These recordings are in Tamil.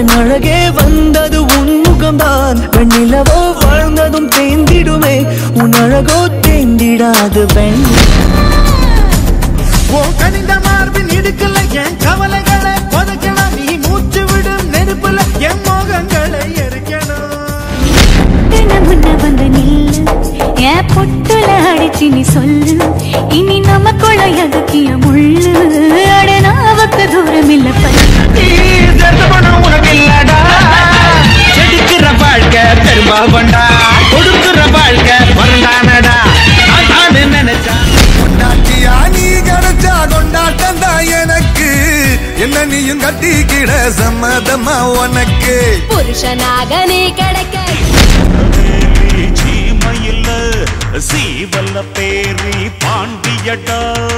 என் அழகே வந்தது உன் முகம்தான் வெண்ணிலவோ வாழ்ந்ததும் தேந்திடுமே உன் அழகோ தேந்திடாது பெண் உன் கனிந்த மார்பின் இடுக்கல என் கவலைகளை புதைக்கணும் நீ மூச்சு விடும் நெருப்புல என் மோகங்களை எரிக்கணும் முன்ன முன்ன வந்து நில்லு என் பொட்டுல அடிச்சு நீ சொல்லு இனி நமக்குள்ள எதுக்கிய முள்ளு அட நாவுக்கு தூரம் இல்ல பல்லு உனக்கு இல்லடா செடுக்கிற வாழ்க்கை பெருமா கொண்டா கொடுக்கிற வாழ்க்கை வரண்டானடா நான் நினைச்சா கொண்டாட்டியா நீ கிடைச்சா கொண்டாட்டம் தான் எனக்கு என்ன நீயும் கட்டிக்கிட சம்மதமா உனக்கு புருஷனாக நீ கிடைக்க சீமையில் சீவல்ல பேரி பாண்டியடா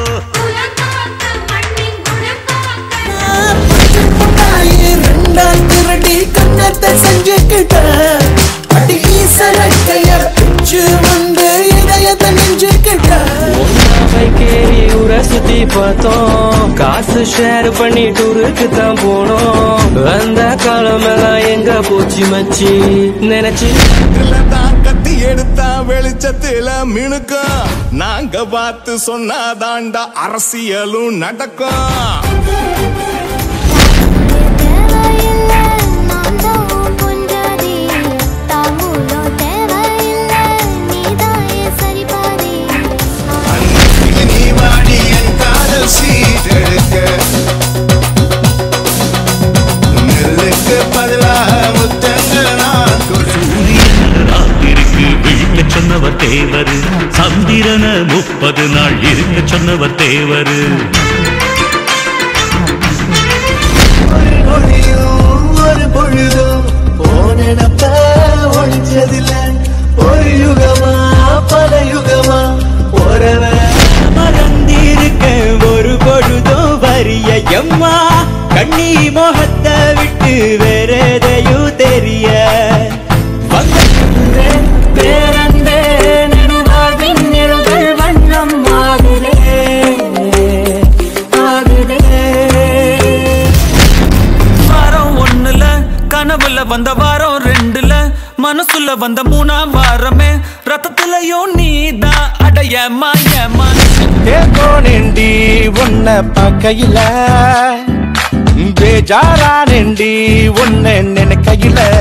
ரெண்டாம் திருடி கண்ணத்தை செஞ்சுக்கிட்ட அடி ஈசரக்கைய பிச்சு வந்து இதயத்தை நெஞ்சுக்கிட்ட கேரி ஊரை சுத்தி பார்த்தோம் காசு ஷேர் பண்ணி டூருக்கு தான் போனோம் அந்த காலமெல்லாம் எங்க போச்சு மச்சி நினைச்சு தான் கத்தி எடுத்தா வெளிச்சத்துல மினுக்கும் நாங்க பார்த்து சொன்னாதாண்டா அரசியலும் நடக்கும் தேவையில்லை நான் தான் பொஞ்சாதி தாம்பூலம் தேவையில்லை நீதான் என் சரிபாதி அன்னைக்கு நீ வாடி என் காதல் சீட்டெடுக்க நெல்லுக்கு பதிலாக முத்தங்கள் நான் கொடுக்கிறேன் ராத்திரிக்கு விழிக்க சொன்னவர் தேவரு சந்திரன முப்பது நாள் இருக்க சொன்னவர் தேவரு ஒரு நொடியும் ஒரு பொழுதும் போனப்ப ஒழிச்சதில்ல ஒரு யுகமா பல யுகமா போறவ மறந்திருக்க ஒரு பொழுதும் வரிய எம்மா கண்ணி மோகத்தை விட்டு வேற எதையும் தெரிய வந்தேன் பேரன்பே நெடுவாழ்வின் நிறங்கள் வண்ணம் ஆகுதே ஆகுதே வாரம் ஒண்ணுல கனவுல வந்த வாரம் ரெண்டுல மனசுல வந்த மூணாம் வாரமே ரத்தத்திலையும் நீதான் அடையமா ஏமா ஏகோனேண்டி உன்னை பார்க்கையில பேஜாரானேண்டி உன்னை நினைக்கையில